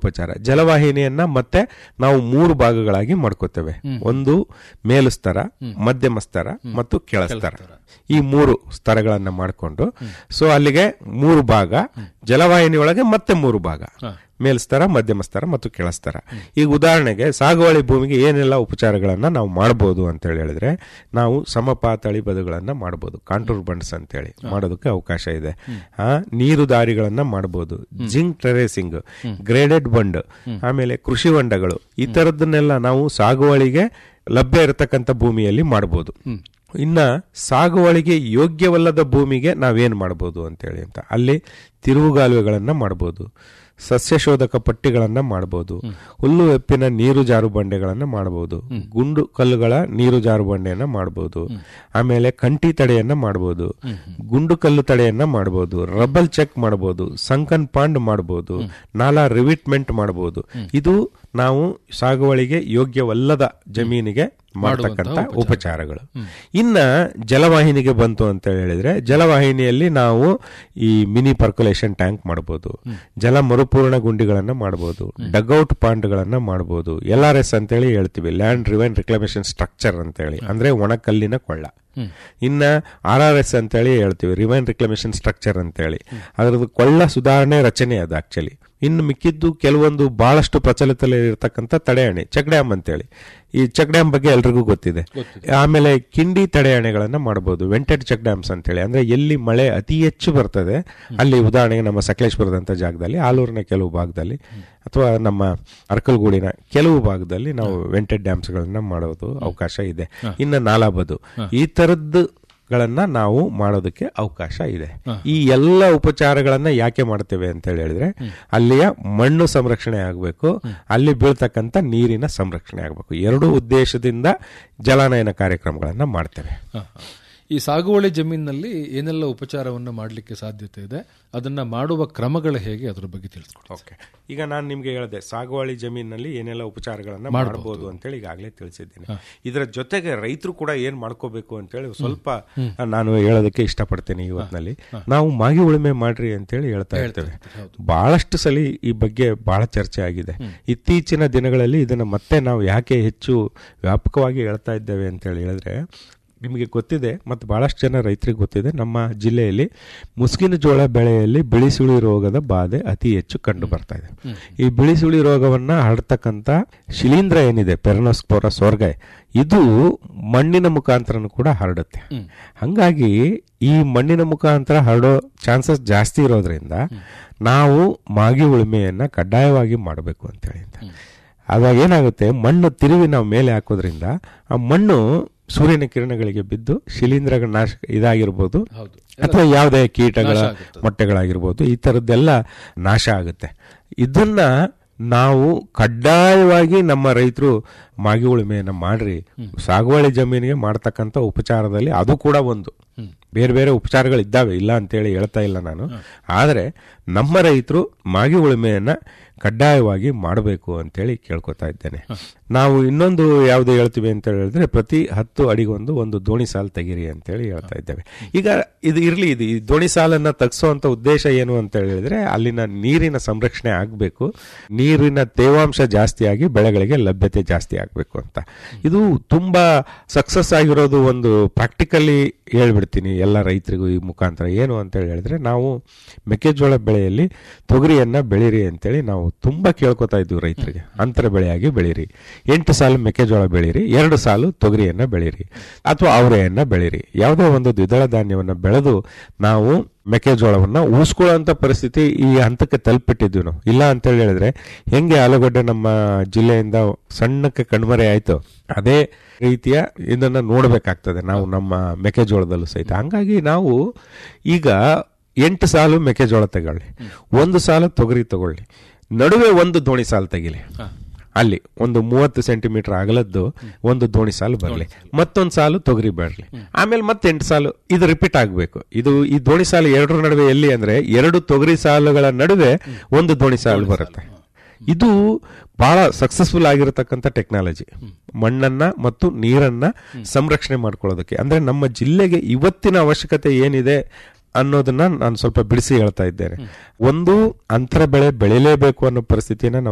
ಉಪಚಾರ ಜಲವಾಹಿನಿಯನ್ನ ಮತ್ತೆ ನಾವು ಮೂರು ಭಾಗಗಳಾಗಿ ಮಾಡ್ಕೋತೇವೆ ಒಂದು ಮೇಲು ಸ್ತರ ಮಧ್ಯಮ ಸ್ತರ ಮತ್ತು ಕೆಳ ಸ್ತರ ಈ ಮೂರು ಸ್ತರಗಳನ್ನ ಮಾಡಿಕೊಂಡು ಸೊ ಅಲ್ಲಿಗೆ ಮೂರು ಭಾಗ ಜಲವಾಹಿನಿ ಒಳಗೆ ಮತ್ತೆ ಮೂರು ಭಾಗ ಮೇಲ್ಸ್ತರ ಮಧ್ಯಮ ಸ್ತರ ಮತ್ತು ಕೆಳಸ್ತರ ಈಗ ಉದಾಹರಣೆಗೆ ಸಾಗುವಳಿ ಭೂಮಿಗೆ ಏನೆಲ್ಲ ಉಪಚಾರಗಳನ್ನ ನಾವು ಮಾಡಬಹುದು ಅಂತ ಹೇಳಿ ಹೇಳಿದ್ರೆ ನಾವು ಸಮಪಾತಳಿ ಬದುಗಳನ್ನ ಮಾಡಬಹುದು ಕಾಂಟೂರ್ ಬಂಡ್ಸ್ ಅಂತೇಳಿ ಮಾಡೋದಕ್ಕೆ ಅವಕಾಶ ಇದೆ ಆ ನೀರು ದಾರಿಗಳನ್ನ ಮಾಡಬಹುದು ಜಿಂಕ್ ಟೆರೇಸಿಂಗ್ ಗ್ರೇಡೆಡ್ ಬಂಡ್ ಆಮೇಲೆ ಕೃಷಿ ಹೊಂಡಗಳು ಈ ತರದನ್ನೆಲ್ಲ ನಾವು ಸಾಗುವಳಿಗೆ ಲಭ್ಯ ಇರತಕ್ಕಂತ ಭೂಮಿಯಲ್ಲಿ ಮಾಡಬಹುದು ಇನ್ನ ಸಾಗುವಳಿಗೆ ಯೋಗ್ಯವಲ್ಲದ ಭೂಮಿಗೆ ನಾವೇನ್ ಮಾಡಬಹುದು ಅಂತೇಳಿ ಅಂತ ಅಲ್ಲಿ ತಿರುವುಗಾಲುವೆಗಳನ್ನ ಮಾಡಬಹುದು ಸಸ್ಯಶೋಧಕ ಪಟ್ಟಿಗಳನ್ನ ಮಾಡಬಹುದು ಹುಲ್ಲು ಎಪ್ಪಿನ ನೀರು ಜಾರು ಬಂಡೆಗಳನ್ನ ಮಾಡಬಹುದು ಗುಂಡು ಕಲ್ಲುಗಳ ನೀರು ಜಾರು ಬಂಡೆಯನ್ನ ಮಾಡಬಹುದು ಆಮೇಲೆ ಕಂಟಿ ತಡೆಯನ್ನ ಮಾಡಬಹುದು ಗುಂಡು ಕಲ್ಲು ತಡೆಯನ್ನ ಮಾಡಬಹುದು ರಬ್ಬಲ್ ಚೆಕ್ ಮಾಡಬಹುದು ಸಂಕನ್ ಪಾಂಡ್ ಮಾಡಬಹುದು ನಾಲಾ ರಿವಿಟ್ಮೆಂಟ್ ಮಾಡಬಹುದು ಇದು ನಾವು ಸಾಗುವಳಿಗೆ ಯೋಗ್ಯವಲ್ಲದ ಜಮೀನಿಗೆ ಮಾಡತಕ್ಕಂತ ಉಪಚಾರಗಳು ಇನ್ನ ಜಲವಾಹಿನಿಗೆ ಬಂತು ಅಂತ ಹೇಳಿದ್ರೆ ಜಲವಾಹಿನಿಯಲ್ಲಿ ನಾವು ಈ ಮಿನಿ ಪರ್ಕುಲೇಷನ್ ಟ್ಯಾಂಕ್ ಮಾಡಬಹುದು ಜಲ ಮರುಪೂರ್ಣ ಗುಂಡಿಗಳನ್ನ ಮಾಡಬಹುದು ಡಗ್ಔಟ್ ಪಾಂಡ್ಗಳನ್ನ ಮಾಡಬಹುದು ಎಲ್ ಆರ್ ಎಸ್ ಅಂತೇಳಿ ಹೇಳ್ತೀವಿ ಲ್ಯಾಂಡ್ ರಿವೈನ್ ರಿಕ್ಲಮೇಷನ್ ಸ್ಟ್ರಕ್ಚರ್ ಅಂತೇಳಿ ಅಂದ್ರೆ ಒಣಕಲ್ಲಿನ ಕೊಳ್ಳ ಇನ್ನ ಆರ್ ಆರ್ ಎಸ್ ಅಂತೇಳಿ ಹೇಳ್ತೀವಿ ರಿವೈನ್ ರಿಕ್ಲಮೇಷನ್ ಸ್ಟ್ರಕ್ಚರ್ ಅಂತೇಳಿ ಅದರದ್ದು ಕೊಳ್ಳ ಸುಧಾರಣೆ ರಚನೆ ಅದು ಆಕ್ಚುಲಿ ಇನ್ನು ಮಿಕ್ಕಿದ್ದು ಕೆಲವೊಂದು ಬಹಳಷ್ಟು ಪ್ರಚಲಿತದಲ್ಲಿ ಇರತಕ್ಕಂಥ ತಡೆಯಣೆ ಚೆಕ್ ಡ್ಯಾಮ್ ಅಂತೇಳಿ ಈ ಚೆಕ್ ಡ್ಯಾಮ್ ಬಗ್ಗೆ ಎಲ್ರಿಗೂ ಗೊತ್ತಿದೆ ಆಮೇಲೆ ಕಿಂಡಿ ತಡೆಯಣೆಗಳನ್ನ ಮಾಡಬಹುದು ವೆಂಟೆಡ್ ಚೆಕ್ ಡ್ಯಾಮ್ಸ್ ಅಂತೇಳಿ ಅಂದ್ರೆ ಎಲ್ಲಿ ಮಳೆ ಅತಿ ಹೆಚ್ಚು ಬರ್ತದೆ ಅಲ್ಲಿ ಉದಾಹರಣೆಗೆ ನಮ್ಮ ಸಕಲೇಶ್ಪುರದಂತ ಜಾಗದಲ್ಲಿ ಆಲೂರಿನ ಕೆಲವು ಭಾಗದಲ್ಲಿ ಅಥವಾ ನಮ್ಮ ಅರ್ಕಲ್ಗೂಡಿನ ಕೆಲವು ಭಾಗದಲ್ಲಿ ನಾವು ವೆಂಟೆಡ್ ಡ್ಯಾಮ್ಸ್ ಗಳನ್ನ ಮಾಡೋದು ಅವಕಾಶ ಇದೆ ಇನ್ನು ನಾಲಾಬದು ಈ ತರದ್ದು ಗಳನ್ನ ನಾವು ಮಾಡೋದಕ್ಕೆ ಅವಕಾಶ ಇದೆ ಈ ಎಲ್ಲ ಉಪಚಾರಗಳನ್ನ ಯಾಕೆ ಮಾಡ್ತೇವೆ ಅಂತ ಹೇಳಿ ಹೇಳಿದ್ರೆ ಅಲ್ಲಿಯ ಮಣ್ಣು ಸಂರಕ್ಷಣೆ ಆಗಬೇಕು ಅಲ್ಲಿ ಬೀಳ್ತಕ್ಕಂಥ ನೀರಿನ ಸಂರಕ್ಷಣೆ ಆಗಬೇಕು ಎರಡು ಉದ್ದೇಶದಿಂದ ಜಲಾನಯನ ಕಾರ್ಯಕ್ರಮಗಳನ್ನ ಮಾಡ್ತೇವೆ ಹ, ಹ. ಈ ಸಾಗುವಳಿ ಜಮೀನಿನಲ್ಲಿ ಏನೆಲ್ಲ ಉಪಚಾರವನ್ನು ಮಾಡಲಿಕ್ಕೆ ಸಾಧ್ಯತೆ ಇದೆ ಅದನ್ನ ಮಾಡುವ ಕ್ರಮಗಳು ಹೇಗೆ ಅದರ ಬಗ್ಗೆ ತಿಳಿಸ್ಕೊಡಿ ಓಕೆ ಈಗ ನಾನು ನಿಮ್ಗೆ ಹೇಳಿದೆ ಸಾಗುವಳಿ ಜಮೀನಲ್ಲಿ ಏನೆಲ್ಲ ಉಪಚಾರಗಳನ್ನ ಮಾಡಬಹುದು ಅಂತೇಳಿ ಈಗಾಗಲೇ ತಿಳಿಸಿದ್ದೇನೆ ಇದರ ಜೊತೆಗೆ ರೈತರು ಕೂಡ ಏನ್ ಮಾಡ್ಕೋಬೇಕು ಅಂತೇಳಿ ಸ್ವಲ್ಪ ನಾನು ಹೇಳೋದಕ್ಕೆ ಇಷ್ಟಪಡ್ತೇನೆ ಇವತ್ತಿನಲ್ಲಿ ನಾವು ಮಾಗಿ ಉಳುಮೆ ಮಾಡ್ರಿ ಅಂತೇಳಿ ಹೇಳ್ತಾ ಇರ್ತೇವೆ ಬಹಳಷ್ಟು ಸಲ ಈ ಬಗ್ಗೆ ಬಹಳ ಚರ್ಚೆ ಆಗಿದೆ ಇತ್ತೀಚಿನ ದಿನಗಳಲ್ಲಿ ಇದನ್ನ ಮತ್ತೆ ನಾವು ಯಾಕೆ ಹೆಚ್ಚು ವ್ಯಾಪಕವಾಗಿ ಹೇಳ್ತಾ ಇದ್ದೇವೆ ಅಂತ ಹೇಳಿ ಹೇಳಿದ್ರೆ ನಿಮಗೆ ಗೊತ್ತಿದೆ ಮತ್ತು ಬಹಳಷ್ಟು ಜನ ರೈತರಿಗೆ ಗೊತ್ತಿದೆ ನಮ್ಮ ಜಿಲ್ಲೆಯಲ್ಲಿ ಮುಸ್ಕಿನ ಜೋಳ ಬೆಳೆಯಲ್ಲಿ ಬಿಳಿಸುಳಿ ರೋಗದ ಬಾಧೆ ಅತಿ ಹೆಚ್ಚು ಕಂಡು ಬರ್ತಾ ಇದೆ ಈ ಬಿಳಿಸುಳಿ ರೋಗವನ್ನ ಹರಡ್ತಕ್ಕಂಥ ಶಿಲೀಂಧ್ರ ಏನಿದೆ ಪೆರನೋಸ್ಪೋರ ಸೋರ್ಗಾಯ್ ಇದು ಮಣ್ಣಿನ ಮುಖಾಂತರನು ಕೂಡ ಹರಡುತ್ತೆ ಹಂಗಾಗಿ ಈ ಮಣ್ಣಿನ ಮುಖಾಂತರ ಹರಡೋ ಚಾನ್ಸಸ್ ಜಾಸ್ತಿ ಇರೋದ್ರಿಂದ ನಾವು ಮಾಗಿ ಉಳುಮೆಯನ್ನ ಕಡ್ಡಾಯವಾಗಿ ಮಾಡಬೇಕು ಅಂತೇಳಿ ಅಂತ ಅವಾಗ ಏನಾಗುತ್ತೆ ಮಣ್ಣು ತಿರುವಿ ನಾವು ಮೇಲೆ ಹಾಕೋದ್ರಿಂದ ಆ ಮಣ್ಣು ಸೂರ್ಯನ ಕಿರಣಗಳಿಗೆ ಬಿದ್ದು ಶಿಲೀಂಧ್ರಗಳ ನಾಶ ಇದಾಗಿರ್ಬೋದು ಹೌದು ಅಥವಾ ಯಾವುದೇ ಕೀಟಗಳ ಮೊಟ್ಟೆಗಳಾಗಿರ್ಬೋದು ಈ ತರದ್ದೆಲ್ಲ ನಾಶ ಆಗುತ್ತೆ ಇದನ್ನ ನಾವು ಕಡ್ಡಾಯವಾಗಿ ನಮ್ಮ ರೈತರು ಮಾಗಿ ಉಳುಮೆಯನ್ನ ಮಾಡ್ರಿ ಸಾಗುವಳಿ ಜಮೀನಿಗೆ ಮಾಡ್ತಕ್ಕಂಥ ಉಪಚಾರದಲ್ಲಿ ಅದು ಕೂಡ ಒಂದು ಬೇರೆ ಬೇರೆ ಉಪಚಾರಗಳು ಇದ್ದಾವೆ ಇಲ್ಲ ಅಂತೇಳಿ ಹೇಳ್ತಾ ಇಲ್ಲ ನಾನು ಆದರೆ ನಮ್ಮ ರೈತರು ಮಾಗಿ ಉಳುಮೆಯನ್ನ ಕಡ್ಡಾಯವಾಗಿ ಮಾಡಬೇಕು ಅಂತೇಳಿ ಕೇಳ್ಕೊತಾ ಇದ್ದೇನೆ ನಾವು ಇನ್ನೊಂದು ಯಾವ್ದು ಹೇಳ್ತೀವಿ ಅಂತ ಹೇಳಿದ್ರೆ ಪ್ರತಿ ಹತ್ತು ಅಡಿಗೊಂದು ಒಂದು ದೋಣಿ ಸಾಲು ತೆಗೀರಿ ಅಂತೇಳಿ ಹೇಳ್ತಾ ಇದ್ದೇವೆ ಈಗ ಇದು ಇರ್ಲಿ ಇದು ಈ ದೋಣಿ ಸಾಲನ್ನ ತಗ್ಸುವಂತ ಉದ್ದೇಶ ಏನು ಅಂತ ಹೇಳಿದ್ರೆ ಅಲ್ಲಿನ ನೀರಿನ ಸಂರಕ್ಷಣೆ ಆಗಬೇಕು ನೀರಿನ ತೇವಾಂಶ ಜಾಸ್ತಿಯಾಗಿ ಬೆಳೆಗಳಿಗೆ ಲಭ್ಯತೆ ಜಾಸ್ತಿ ಆಗಬೇಕು ಅಂತ ಇದು ತುಂಬಾ ಸಕ್ಸಸ್ ಆಗಿರೋದು ಒಂದು ಪ್ರಾಕ್ಟಿಕಲಿ ಹೇಳ್ಬಿಡ್ತೀನಿ ಎಲ್ಲ ರೈತರಿಗೂ ಈ ಮುಖಾಂತರ ಏನು ಅಂತ ಹೇಳಿ ಹೇಳಿದ್ರೆ ನಾವು ಮೆಕ್ಕೆಜೋಳ ಬೆಳೆಯಲ್ಲಿ ತೊಗರಿಯನ್ನ ಬೆಳೀರಿ ಅಂತೇಳಿ ನಾವು ತುಂಬಾ ಕೇಳ್ಕೊತಾ ಇದ್ವಿ ರೈತರಿಗೆ ಅಂತರ ಬೆಳೆಯಾಗಿ ಬೆಳೀರಿ ಎಂಟು ಸಾಲು ಮೆಕ್ಕೆಜೋಳ ಬೆಳೀರಿ ಎರಡು ಸಾಲು ತೊಗರಿಯನ್ನ ಬೆಳೀರಿ ಅಥವಾ ಅವರೆಯನ್ನ ಬೆಳೀರಿ ಯಾವುದೋ ಒಂದು ದ್ವಿದಳ ಧಾನ್ಯವನ್ನ ಬೆಳೆದು ನಾವು ಮೆಕ್ಕೆಜೋಳವನ್ನ ಉಳಿಸ್ಕೊಳ್ಳುವಂತ ಪರಿಸ್ಥಿತಿ ಈ ಹಂತಕ್ಕೆ ತಲುಪಿಟ್ಟಿದ್ವಿ ನಾವು ಇಲ್ಲ ಅಂತ ಹೇಳಿ ಹೇಳಿದ್ರೆ ಹೆಂಗೆ ಆಲೂಗಡ್ಡೆ ನಮ್ಮ ಜಿಲ್ಲೆಯಿಂದ ಸಣ್ಣಕ್ಕೆ ಕಣ್ಮರೆ ಆಯ್ತು ಅದೇ ರೀತಿಯ ಇದನ್ನ ನೋಡ್ಬೇಕಾಗ್ತದೆ ನಾವು ನಮ್ಮ ಮೆಕ್ಕೆಜೋಳದಲ್ಲೂ ಸಹಿತ ಹಂಗಾಗಿ ನಾವು ಈಗ ಎಂಟು ಸಾಲು ಮೆಕ್ಕೆಜೋಳ ತಗೊಳ್ಳಿ ಒಂದು ಸಾಲು ತೊಗರಿ ತಗೊಳ್ಳಿ ನಡುವೆ ಒಂದು ದೋಣಿ ಸಾಲು ತೆಗಿಲಿ ಅಲ್ಲಿ ಒಂದು ಮೂವತ್ತು ಸೆಂಟಿಮೀಟರ್ ಅಗಲದ್ದು ಒಂದು ದೋಣಿ ಸಾಲು ಬರಲಿ ಮತ್ತೊಂದು ಸಾಲು ತೊಗರಿ ಬರಲಿ ಆಮೇಲೆ ಮತ್ತೆ ಎಂಟು ಸಾಲು ಇದು ರಿಪೀಟ್ ಆಗಬೇಕು ಇದು ಈ ದೋಣಿ ಸಾಲು ಎರಡರ ನಡುವೆ ಎಲ್ಲಿ ಅಂದ್ರೆ ಎರಡು ತೊಗರಿ ಸಾಲುಗಳ ನಡುವೆ ಒಂದು ದೋಣಿ ಸಾಲು ಬರುತ್ತೆ ಇದು ಬಹಳ ಸಕ್ಸಸ್ಫುಲ್ ಆಗಿರತಕ್ಕಂಥ ಟೆಕ್ನಾಲಜಿ ಮಣ್ಣನ್ನ ಮತ್ತು ನೀರನ್ನ ಸಂರಕ್ಷಣೆ ಮಾಡ್ಕೊಳ್ಳೋದಕ್ಕೆ ಅಂದ್ರೆ ನಮ್ಮ ಜಿಲ್ಲೆಗೆ ಇವತ್ತಿನ ಅವಶ್ಯಕತೆ ಏನಿದೆ ಅನ್ನೋದನ್ನ ನಾನು ಸ್ವಲ್ಪ ಬಿಡಿಸಿ ಹೇಳ್ತಾ ಇದ್ದೇನೆ ಒಂದು ಅಂತರ ಬೆಳೆ ಬೆಳಿಲೇಬೇಕು ಅನ್ನೋ ಪರಿಸ್ಥಿತಿಯನ್ನ ನಾವು